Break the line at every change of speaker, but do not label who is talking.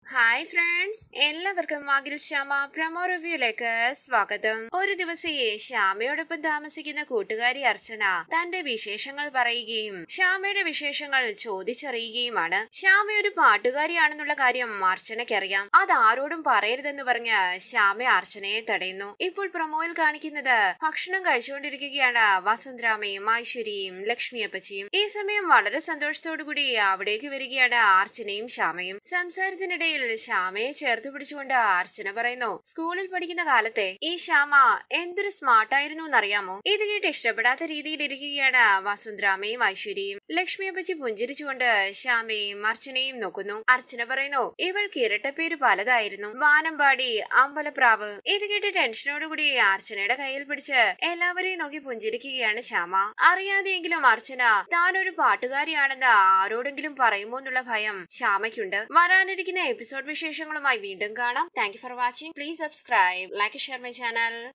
hi friends എല്ലാവർക്കും മാഗിൽ Shyama promo റിവ്യൂയിലേക്ക് സ്വാഗതം ഒരു ദിവസം ശ്യാമയോടൊപ്പം താമസിക്കുന്ന കൂട്ടുകാരി അർച്ചന തന്റെ വിശേഷങ്ങൾ പറയുകയും ശ്യാമയുടെ വിശേഷങ്ങൾ ചോദിച്ചറിയുകയുമാണ് ശ്യാമ ഒരു പാട്ടുകാരിയാണെന്നുള്ള കാര്യം അർച്ചനയ്ക്കറിയാം അത് ആരോടും പറയരുതെന്ന് പറഞ്ഞ് ശ്യാമ അർച്ചനയെ തടയുന്നു ഇപ്പോൾ പ്രൊമോയിൽ കാണിക്കുന്നത് ഭക്ഷണം കഴിച്ചുകൊണ്ടിരിക്കുകയാണ് വസുന്ധരാമയും ഐശ്വര്യയും ലക്ഷ്മിയപ്പച്ചിയും ഈ സമയം വളരെ സന്തോഷത്തോടു കൂടി അവിടേക്ക് വരികയാണ് അർച്ചനയും ശ്യാമയും സംസാരത്തിനിടയിൽ ശ്യാമയെ ചേർത്ത് പിടിച്ചുകൊണ്ട് അർച്ചന പറയുന്നു സ്കൂളിൽ പഠിക്കുന്ന കാലത്തെ ഈ ശ്യാമ എന്തൊരു സ്മാർട്ടായിരുന്നു എന്നറിയാമോ ഇത് കേട്ട് ഇഷ്ടപ്പെടാത്ത രീതിയിൽ ഇരിക്കുകയാണ് വസുന്ധരാമയും ഐശ്വര്യയും ലക്ഷ്മിയപ്പച്ചി പുഞ്ചിരിച്ചുകൊണ്ട് ശ്യാമയും അർച്ചനയും നോക്കുന്നു അർച്ചന പറയുന്നു ഇവൾക്ക് ഇരട്ടപ്പേര് പലതായിരുന്നു വാനമ്പാടി അമ്പലപ്രാവ് ഇത് കേട്ട് ടെൻഷനോടുകൂടി അർച്ചനയുടെ കയ്യിൽ പിടിച്ച് എല്ലാവരെയും നോക്കി പുഞ്ചിരിക്കുകയാണ് ശ്യാമ അറിയാതെയെങ്കിലും അർച്ചന താനൊരു പാട്ടുകാരിയാണെന്ന് ആരോടെങ്കിലും പറയുമോ എന്നുള്ള ഭയം ശ്യാമയ്ക്കുണ്ട് വരാനിരിക്കുന്ന എപ്പിസോഡ് വിശേഷങ്ങളുമായി വീണ്ടും കാണാം thank you for watching please subscribe like share my channel